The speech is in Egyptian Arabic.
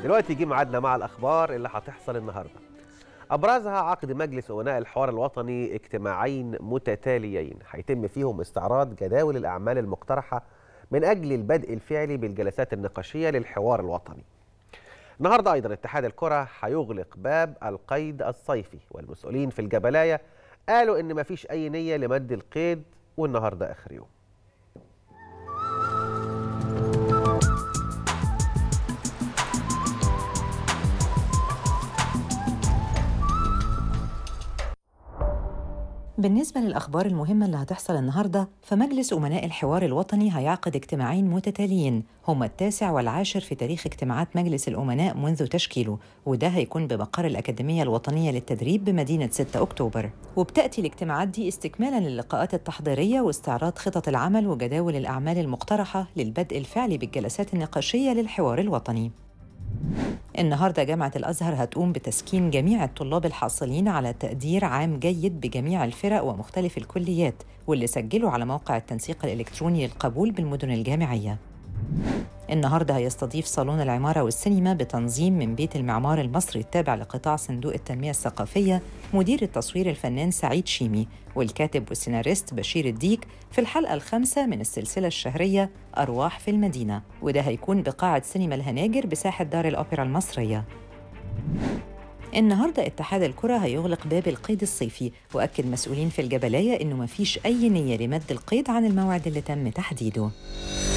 دلوقتي جه ميعادنا مع الاخبار اللي هتحصل النهارده ابرزها عقد مجلس امناء الحوار الوطني اجتماعين متتاليين هيتم فيهم استعراض جداول الاعمال المقترحه من اجل البدء الفعلي بالجلسات النقاشيه للحوار الوطني النهارده ايضا اتحاد الكره هيغلق باب القيد الصيفي والمسؤولين في الجبلايه قالوا ان مفيش اي نيه لمد القيد والنهارده اخر يوم بالنسبة للأخبار المهمة اللي هتحصل النهاردة فمجلس أمناء الحوار الوطني هيعقد اجتماعين متتاليين هما التاسع والعاشر في تاريخ اجتماعات مجلس الأمناء منذ تشكيله وده هيكون بمقر الأكاديمية الوطنية للتدريب بمدينة 6 أكتوبر وبتأتي الاجتماعات دي استكمالا للقاءات التحضيرية واستعراض خطط العمل وجداول الأعمال المقترحة للبدء الفعلي بالجلسات النقاشية للحوار الوطني النهارده جامعة الأزهر هتقوم بتسكين جميع الطلاب الحاصلين على تقدير عام جيد بجميع الفرق ومختلف الكليات واللي سجلوا على موقع التنسيق الإلكتروني للقبول بالمدن الجامعية. النهارده هيستضيف صالون العمارة والسينما بتنظيم من بيت المعمار المصري التابع لقطاع صندوق التنمية الثقافية مدير التصوير الفنان سعيد شيمي والكاتب والسيناريست بشير الديك في الحلقة الخامسة من السلسلة الشهرية أرواح في المدينة وده هيكون بقاعة سينما الهناجر بساحة دار الأوبرا المصرية النهارده اتحاد الكرة هيغلق باب القيد الصيفي وأكد مسؤولين في الجبلاية إنه مفيش أي نية لمد القيد عن الموعد اللي تم تحديده